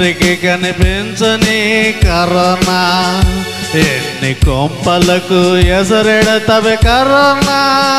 కంటికి కనిపించని కరోనా ఎన్ని కొంపలకు ఎసరెడతవి కరోనా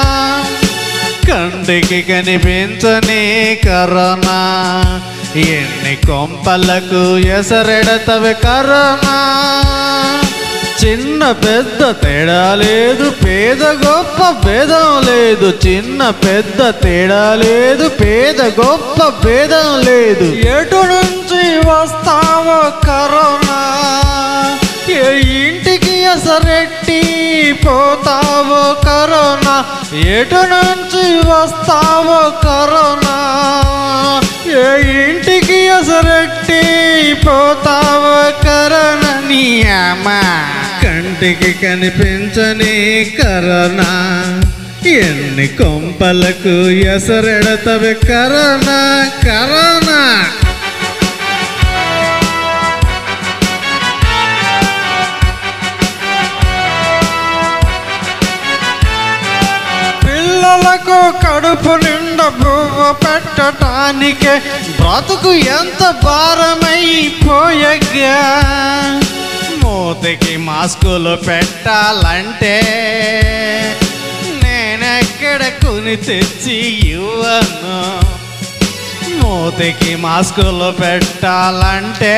కంటికి కనిపించని కరోనా ఎన్ని కొంపలకు ఎసరెడతవి కరోనా చిన్న పెద్ద తేడా లేదు పేద గొప్ప భేదం లేదు చిన్న పెద్ద తేడా లేదు పేద గొప్ప భేదం లేదు ఎటు నుంచి వస్తావో కరోనా ఏ ఇంటికి ఎసరెట్టి పోతావో కరోనా ఎటు నుంచి వస్తావో కరోనా ఏ ఇంటికి ఎసరెట్టి పోతావో కరోనా నీ అమ్మ కంటికి కనిపించని కరోనా ఎన్ని కొంపలకు ఎసరెడతవి కరోనా కరోనా పిల్లలకు కడుపు నిండా బువ్వ పెట్టటానికే బ్రతుకు ఎంత భారమైపోయగా మూతికి మాస్కులు పెట్టాలంటే నేనెక్కడ కొని తెచ్చి ఇవ్వను మూతికి మాస్కులు పెట్టాలంటే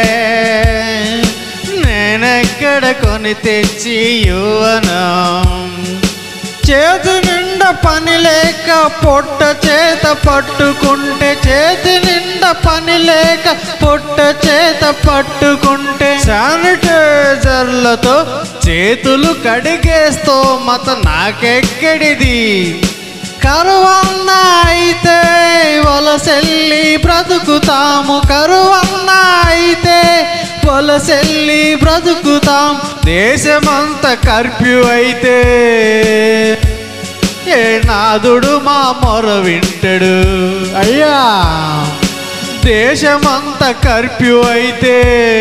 నేనెక్కడ కొని తెచ్చి ఇవ్వను చేతి నిండా పని లేక పొట్ట చేత పట్టుకుంటే చేతి నిండా పని లేక పొట్ట చేత పట్టుకుంటే శానిటైజర్లతో చేతులు కడిగేస్తో మత నాకెక్కడిది కరువన్న అయితే వలసెల్లి బ్రతుకుతాము కరువన్న అయితే వలసెల్లి బ్రతుకుతాం దేశమంతా కర్ఫ్యూ అయితే ఏ నాదుడు మా మొర వింటడు అయ్యా దేశమంతా కర్ఫ్యూ అయితే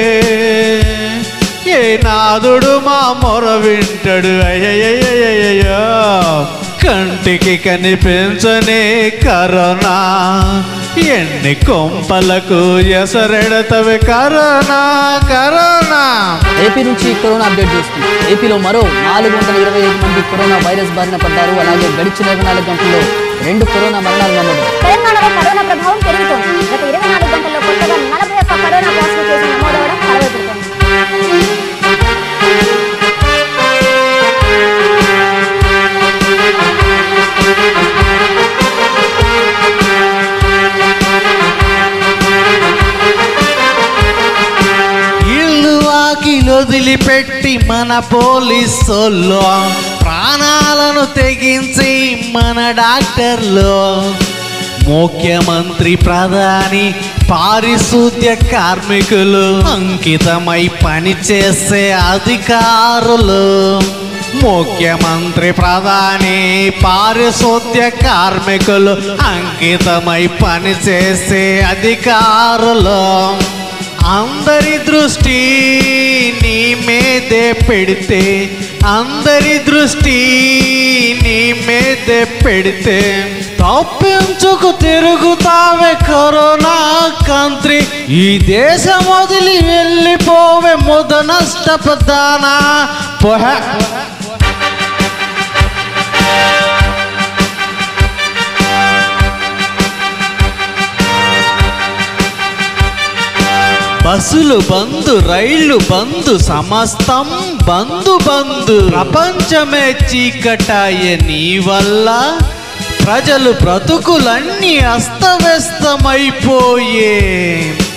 ఏ నాదుడు మా మొర వింటడు అయ్యయ్యయ్యయ్యో కంటికి కనిపించని కరోనా ఎన్ని కొంపలకు ఎసరెడతవి కరోనా కరోనా ఏపీ నుంచి కరోనా అప్డేట్ చేస్తుంది ఏపీలో మరో నాలుగు వందల ఇరవై ఐదు మంది కరోనా వైరస్ బారిన పడ్డారు అలాగే గడిచిన ఇరవై నాలుగు గంటల్లో రెండు కరోనా మరణాలు నమోదు తెలంగాణలో కరోనా ప్రభావం పెరుగుతోంది గత ఇరవై నాలుగు గంటల్లో కొత్తగా నలభై ఒక్క కరోనా పాజిటివ్ కేసులు నమోదవడం కలవరపెడుతోంది ఇల్లు వాకిలు వదిలిపెట్టి మన పోలీసోళ్ళు ప్రాణాలను తెగించి మన డాక్టర్లు ముఖ్యమంత్రి ప్రధాని పారిశుద్ధ్య కార్మికులు అంకితమై పనిచేసే అధికారులు ముఖ్యమంత్రి ప్రధాని పారిశుద్ధ్య కార్మికులు అంకితమై పనిచేసే అధికారులు అందరి దృష్టి నీ మీదే పెడితే అందరి దృష్టి నీ మీదే పెడితే తప్పించుకు తిరుగుతావే కరోనా కంత్రి ఈ దేశం వదిలి వెళ్ళిపోవే ముద నష్టపదానా పొహ బస్సులు బంద్ రైళ్లు బంద్ సమస్తం బంధు బంధు ప్రపంచమే చీకటాయ నీ వల్ల ప్రజలు బ్రతుకులన్నీ అస్తవ్యస్తమైపోయే